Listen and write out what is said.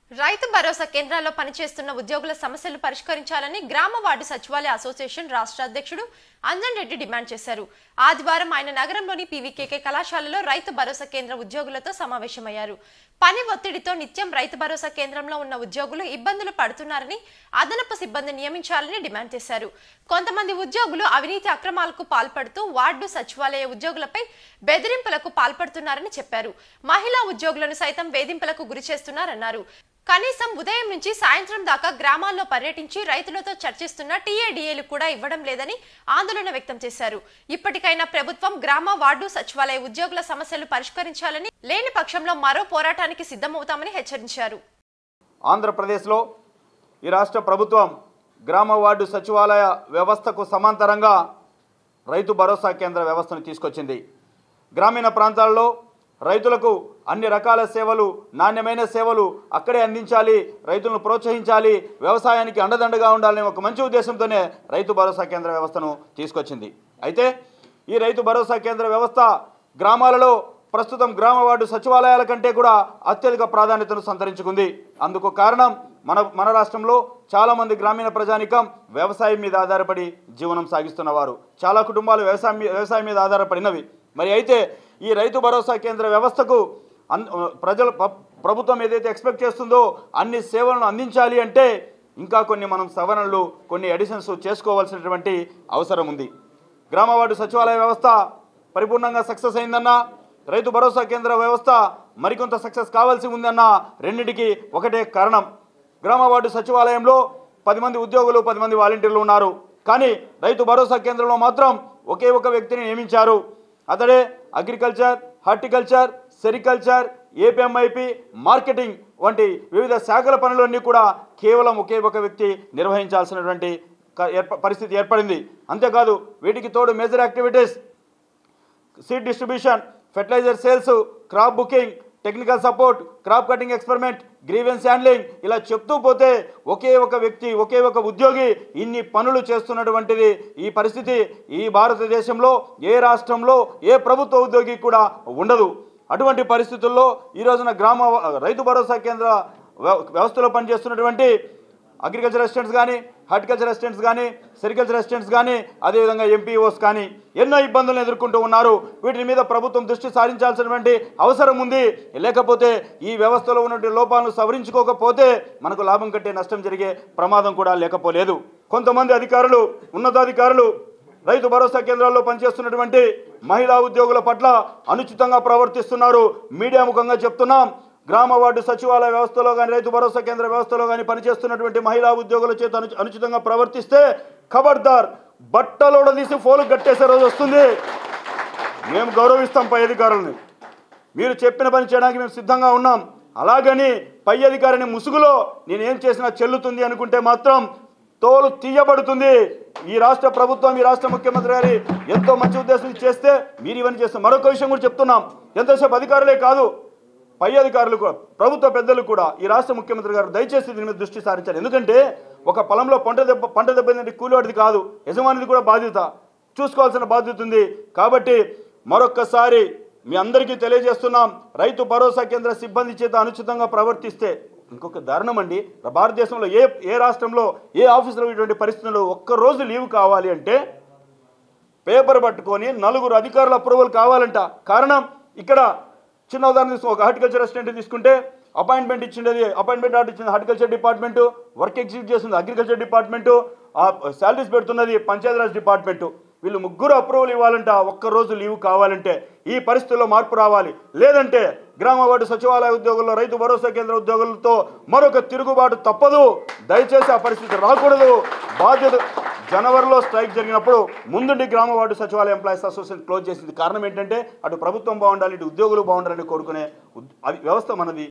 రైతు భరోసా కేంద్రాల్లో పనిచేస్తున్న ఉద్యోగుల సమస్యలు పరిష్కరించాలని గ్రామ వార్డు సచివాలయ అసోసియేషన్ రాష్ట్ర అధ్యక్షుడు అంజన్ రెడ్డి డిమాండ్ చేశారు ఆదివారం ఆయన నగరంలోని పీవీకేకే కళాశాలలో రైతు భరోసా కేంద్ర ఉద్యోగులతో సమావేశమయ్యారు పని ఒత్తిడితో నిత్యం రైతు భరోసా కేంద్రంలో ఉన్న ఉద్యోగులు ఇబ్బందులు పడుతున్నారని అదనపు సిబ్బంది నియమించాలని డిమాండ్ చేశారు కొంతమంది ఉద్యోగులు అవినీతి అక్రమాలకు పాల్పడుతూ వార్డు సచివాలయ ఉద్యోగులపై బెదిరింపులకు పాల్పడుతున్నారని చెప్పారు మహిళా ఉద్యోగులను సైతం వేధింపులకు గురి చేస్తున్నారన్నారు కనీసం ఉదయం నుంచి సాయంత్రం దాకా గ్రామాల్లో పర్యటించి రైతులతో చర్చిస్తున్న టీఏడీఏలు కూడా ఇవ్వడం లేదని ఆందోళన వ్యక్తం చేశారు ఇప్పటికైనా ప్రభుత్వం గ్రామ వార్డు సచివాలయ ఉద్యోగుల సమస్యలు పరిష్కరించాలని లేని పక్షంలో మరో పోరాటానికి సిద్ధమవుతామని హెచ్చరించారు ఆంధ్రప్రదేశ్లో ఈ రాష్ట్ర ప్రభుత్వం గ్రామ వార్డు సచివాలయ వ్యవస్థకు సమాంతరంగా రైతు భరోసా కేంద్ర వ్యవస్థను తీసుకొచ్చింది గ్రామీణ ప్రాంతాల్లో రైతులకు అన్ని రకాల సేవలు నాణ్యమైన సేవలు అక్కడే అందించాలి రైతులను ప్రోత్సహించాలి వ్యవసాయానికి అండదండగా ఉండాలనే ఒక మంచి ఉద్దేశంతోనే రైతు భరోసా కేంద్ర వ్యవస్థను తీసుకొచ్చింది అయితే ఈ రైతు భరోసా కేంద్ర వ్యవస్థ గ్రామాలలో ప్రస్తుతం గ్రామ వార్డు సచివాలయాల కంటే కూడా అత్యధిక ప్రాధాన్యతను సంతరించుకుంది అందుకు కారణం మన మన రాష్ట్రంలో చాలామంది గ్రామీణ ప్రజానికం వ్యవసాయం మీద ఆధారపడి జీవనం సాగిస్తున్నవారు చాలా కుటుంబాలు వ్యవసాయం మీ- వ్యవసాయం మీద ఆధారపడినవి మరి అయితే ఈ రైతు భరోసా కేంద్ర వ్యవస్థకు అన్ ప్రజలు ప- ప్రభుత్వం ఏదైతే ఎక్స్పెక్ట్ చేస్తుందో అన్ని సేవలను అందించాలి అంటే ఇంకా కొన్ని మనం సవరణలు కొన్ని ఎడిషన్స్ చేసుకోవాల్సినటువంటి అవసరం ఉంది గ్రామ వార్డు సచివాలయ వ్యవస్థ పరిపూర్ణంగా సక్సెస్ అయిందన్నా రైతు భరోసా కేంద్ర వ్యవస్థ మరికొంత సక్సెస్ కావాల్సి ఉందన్న రెండింటికి ఒకటే కారణం గ్రామ వార్డు సచివాలయంలో పది మంది ఉద్యోగులు పది మంది వాలంటీర్లు ఉన్నారు కానీ రైతు భరోసా కేంద్రంలో మాత్రం ఒకే ఒక వ్యక్తిని నియమించారు అతడే agriculture horticulture sericulture APMIP marketing వంటి వివిధ శాఖల పనులన్నీ కూడా కేవలం ఒకే ఒక వ్యక్తి నిర్వహించాల్సినటువంటి క- ఏర్ప- పరిస్థితి ఏర్పడింది అంతేకాదు వీటికి తోడు major activities seed distribution fertiliser sales crop booking technical support crop cutting experiment grievance handling ఇలా చెప్తూ పోతే ఒకే ఒక వ్యక్తి ఒకే ఒక ఉద్యోగి ఇన్ని పనులు చేస్తున్నటువంటిది ఈ పరిస్థితి ఈ భారతదేశంలో ఏ రాష్ట్రంలో ఏ ప్రభుత్వ ఉద్యోగి కూడా ఉండదు అటువంటి పరిస్థితుల్లో ఈ రోజున గ్రామ రైతు భరోసా కేంద్ర వ్య- వ్యవస్థలో పనిచేస్తున్నటువంటి అగ్రికల్చర్ అసిస్టెంట్స్ కానీ హార్టికల్చర్ అసిస్టెంట్స్ కానీ సెరికల్చర్ అసిస్టెంట్స్ కానీ అదేవిధంగా ఎంపీఓస్ కానీ ఎన్నో ఇబ్బందులను ఎదుర్కొంటూ ఉన్నారు వీటి మీద ప్రభుత్వం దృష్టి సారించాల్సినటువంటి అవసరం ఉంది లేకపోతే ఈ వ్యవస్థలో ఉన్నటువంటి లోపాలను సవరించుకోకపోతే మనకు లాభం కట్టే నష్టం జరిగే ప్రమాదం కూడా లేకపోలేదు కొంతమంది అధికారులు ఉన్నతాధికారులు రైతు భరోసా కేంద్రాల్లో పనిచేస్తున్నటువంటి మహిళా ఉద్యోగుల పట్ల అనుచితంగా ప్రవర్తిస్తున్నారు మీడియా ముఖంగా చెప్తున్నాం గ్రామ వార్డు సచివాలయ వ్యవస్థలో కానీ రైతు భరోసా కేంద్ర వ్యవస్థలో కానీ పనిచేస్తున్నటువంటి మహిళా ఉద్యోగుల చేత అను అనుచితంగా ప్రవర్తిస్తే ఖబర్దార్ బట్టలోడ తీసి ఫోలు కట్టేసే రోజు వస్తుంది మేము గౌరవిస్తాం పై అధికారులని మీరు చెప్పిన పని చేయడానికి మేము సిద్ధంగా ఉన్నాం అలాగని పై అధికారిని ముసుగులో నేనేం చేసినా చెల్లుతుంది అనుకుంటే మాత్రం తోలు తీయబడుతుంది ఈ రాష్ట్ర ప్రభుత్వం ఈ రాష్ట్ర ముఖ్యమంత్రి గారి ఎంతో మంచి ఉద్దేశం చేస్తే మీరు ఇవన్నీ చేస్తాం మరొక విషయం కూడా చెప్తున్నాం ఎంతసేపు అధికారులే కాదు పై అధికారులు కూడా ప్రభుత్వ పెద్దలు కూడా ఈ రాష్ట్ర ముఖ్యమంత్రి గారు దయచేసి దీని మీద దృష్టి సారించాలి ఎందుకంటే ఒక పొలంలో పంట దెబ్బ పంట దెబ్బతింటే కూలివాడిది కాదు యజమానిది కూడా బాధ్యత చూసుకోవాల్సిన బాధ్యత ఉంది కాబట్టి మరొక్కసారి మీ అందరికీ తెలియజేస్తున్నాం రైతు భరోసా కేంద్ర సిబ్బంది చేత అనుచితంగా ప్రవర్తిస్తే ఇంకొక దారుణం అండి భారతదేశంలో ఏ ఏ రాష్ట్రంలో ఏ ఆఫీసులో ఇటువంటి పరిస్థితుల్లో ఒక్కరోజు లీవ్ కావాలి అంటే పేపర్ పట్టుకొని నలుగురు అధికారుల అప్రూవల్ కావాలంట కారణం ఇక్కడ చిన్న ఉదాహరణ తీసుకో ఒక హార్టికల్చర్ అసిస్టెంట్ తీసుకుంటే అపాయింట్మెంట్ ఇచ్చిండేది అపాయింట్మెంట్ ఆర్డర్ ఇచ్చింది హార్టికల్చర్ డిపార్ట్మెంట్ వర్క్ ఎగ్జిక్యూట్ చేస్తుంది agriculture department salaries పెడుతున్నది Panchayati Raj department వీళ్ళు ముగ్గురు అప్రూవల్ ఇవ్వాలంట ఒక్క రోజు లీవ్ కావాలంటే ఈ పరిస్థితుల్లో మార్పు రావాలి లేదంటే గ్రామ వార్డు సచివాలయ ఉద్యోగుల్లో రైతు భరోసా కేంద్ర ఉద్యోగులతో మరొక తిరుగుబాటు తప్పదు దయచేసి ఆ పరిస్థితి రాకూడదు బాధ్యత జనవరిలో స్ట్రైక్ జరిగినప్పుడు ముందుండి గ్రామ వార్డు సచివాలయ ఎంప్లాయీస్ అసోసియేషన్ క్లోజ్ చేసింది కారణం ఏంటంటే అటు ప్రభుత్వం బాగుండాలి ఇటు ఉద్యోగులు బాగుండాలని కోరుకునే ఉద్- అది వ్యవస్థ మనది